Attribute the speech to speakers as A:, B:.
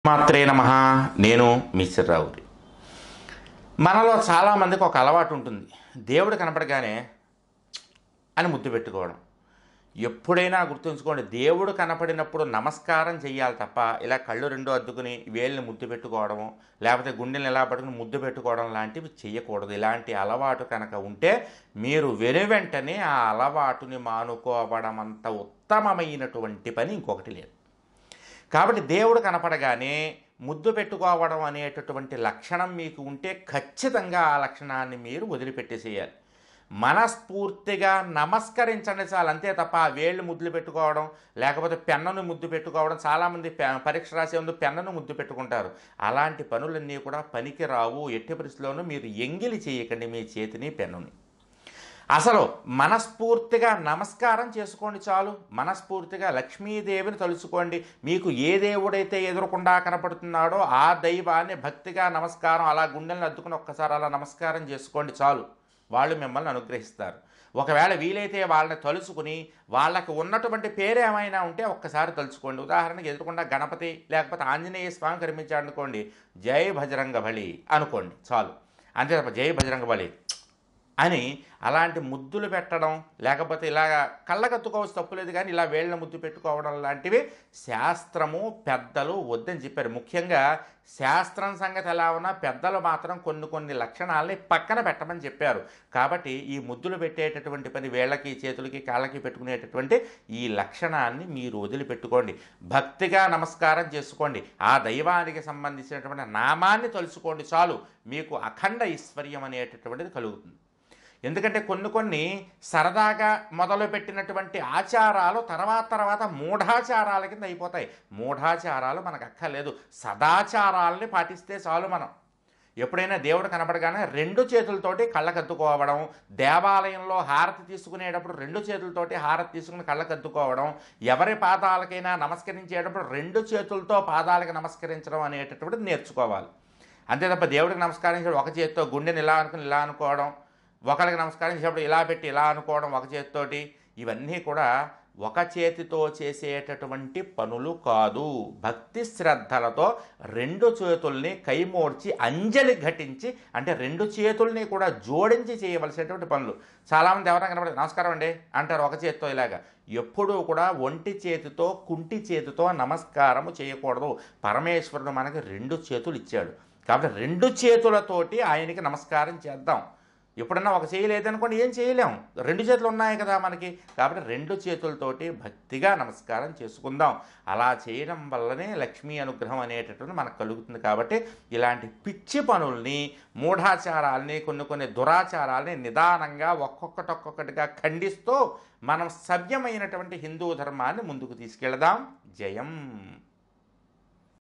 A: మాత్రే నమ నేను మిశ్రరావురి మనలో చాలామందికి ఒక అలవాటు ఉంటుంది దేవుడు కనపడగానే అని ముద్దు పెట్టుకోవడం ఎప్పుడైనా గుర్తుంచుకోండి దేవుడు కనపడినప్పుడు నమస్కారం చెయ్యాలి తప్ప ఇలా కళ్ళు రెండు అద్దుకుని వేళ్ళని ముద్దు పెట్టుకోవడము లేకపోతే గుండెని ఎలా పట్టుకుని ముద్దు పెట్టుకోవడం లాంటివి చేయకూడదు ఇలాంటి అలవాటు కనుక ఉంటే మీరు వెను వెంటనే ఆ అలవాటుని మానుకోవడం అంత ఉత్తమమైనటువంటి పని ఇంకొకటి లేదు కాబట్టి దేవుడు కనపడగానే ముద్దు పెట్టుకోవడం అనేటటువంటి లక్షణం మీకు ఉంటే ఖచ్చితంగా ఆ లక్షణాన్ని మీరు వదిలిపెట్టేసేయాలి మనస్ఫూర్తిగా నమస్కరించండి చాలు అంతే తప్ప ఆ వేళ్ళు ముద్దులు పెట్టుకోవడం లేకపోతే పెన్నును ముద్దు పెట్టుకోవడం చాలామంది పె- పరీక్ష రాసే ముందు పెన్నును ముద్దు పెట్టుకుంటారు అలాంటి పనులన్నీ కూడా పనికి రావు ఎట్టి పరిస్థితుల్లోనూ మీరు ఎంగిలి చేయకండి మీ చేతిని పెన్నుని అసలు మనస్ఫూర్తిగా నమస్కారం చేసుకోండి చాలు మనస్ఫూర్తిగా లక్ష్మీదేవిని తలుచుకోండి మీకు ఏ దేవుడైతే ఎదురకుండా కనపడుతున్నాడో ఆ దైవాన్ని భక్తిగా నమస్కారం అలా గుండెలను అద్దుకుని ఒక్కసారి అలా నమస్కారం చేసుకోండి చాలు వాళ్ళు మిమ్మల్ని అనుగ్రహిస్తారు ఒకవేళ వీలైతే వాళ్ళని తలుచుకుని వాళ్ళకి ఉన్నటువంటి పేరు ఏమైనా ఉంటే ఒక్కసారి తలుచుకోండి ఉదాహరణకి ఎదురకుండా గణపతి లేకపోతే ఆంజనేయ స్వామి కనిపించాడు అనుకోండి జై భజరంగ బలి అనుకోండి చాలు అంతే తప్ప జై భజరంగ బలి అని అలాంటి ముద్దులు పెట్టడం లేకపోతే ఇలాగ కళ్ళకత్తుకోవచ్చు తప్పులేదు కానీ ఇలా వేళ్ళ ముద్దు పెట్టుకోవడం లాంటివి శాస్త్రము పెద్దలు వద్దని చెప్పారు ముఖ్యంగా శాస్త్రం సంగతి ఎలా ఉన్నా పెద్దలు మాత్రం కొన్ని కొన్ని లక్షణాలని పక్కన పెట్టమని చెప్పారు కాబట్టి ఈ ముద్దులు పెట్టేటటువంటి పని వేళ్ళకి చేతులకి కాళ్ళకి పెట్టుకునేటటువంటి ఈ లక్షణాన్ని మీరు వదిలిపెట్టుకోండి భక్తిగా నమస్కారం చేసుకోండి ఆ దైవానికి సంబంధించినటువంటి నామాన్ని తలుచుకోండి చాలు మీకు అఖండ ఐశ్వర్యం అనేటటువంటిది కలుగుతుంది ఎందుకంటే కొన్ని కొన్ని సరదాగా మొదలుపెట్టినటువంటి ఆచారాలు తర్వాత తర్వాత మూఢాచారాల కింద అయిపోతాయి మూఢాచారాలు మనకు అక్కర్లేదు సదాచారాలని పాటిస్తే చాలు మనం ఎప్పుడైనా దేవుడు కనపడగానే రెండు చేతులతోటి కళ్ళకద్దుకోవడం దేవాలయంలో హారతి తీసుకునేటప్పుడు రెండు చేతులతోటి హారతి తీసుకుని కళ్ళకద్దుకోవడం ఎవరి పాదాలకైనా నమస్కరించేటప్పుడు రెండు చేతులతో పాదాలకు నమస్కరించడం అనేటటువంటిది నేర్చుకోవాలి అంతే తప్ప దేవుడికి నమస్కరించడం ఒక చేతితో గుండెని ఇలా అనుకుని ఇలా అనుకోవడం ఒకరికి నమస్కరించేటప్పుడు ఇలా పెట్టి ఇలా అనుకోవడం ఒక చేతితోటి ఇవన్నీ కూడా ఒక చేతితో చేసేటటువంటి పనులు కాదు భక్తి శ్రద్ధలతో రెండు చేతుల్ని కైమోడ్చి అంజలి ఘటించి అంటే రెండు చేతుల్ని కూడా జోడించి చేయవలసినటువంటి పనులు చాలామంది ఎవరైనా కనబడి నమస్కారం అండి అంటారు ఒక చేతితో ఇలాగా ఎప్పుడూ కూడా ఒంటి చేతితో కుంటి చేతితో నమస్కారము చేయకూడదు పరమేశ్వరుడు మనకి రెండు చేతులు ఇచ్చాడు కాబట్టి రెండు చేతులతోటి ఆయనకి నమస్కారం చేద్దాం ఎప్పుడన్నా ఒక చేయి లేదనుకోండి ఏం చేయలేం రెండు చేతులు ఉన్నాయి కదా మనకి కాబట్టి రెండు చేతులతోటి భక్తిగా నమస్కారం చేసుకుందాం అలా చేయడం వల్లనే లక్ష్మీ అనుగ్రహం అనేటటువంటి మనకు కలుగుతుంది కాబట్టి ఇలాంటి పిచ్చి పనుల్ని మూఢాచారాల్ని కొన్ని కొన్ని దురాచారాల్ని నిదానంగా ఒక్కొక్కటి ఒక్కొక్కటిగా ఖండిస్తూ మనం సభ్యమైనటువంటి హిందూ ధర్మాన్ని ముందుకు తీసుకెళదాం జయం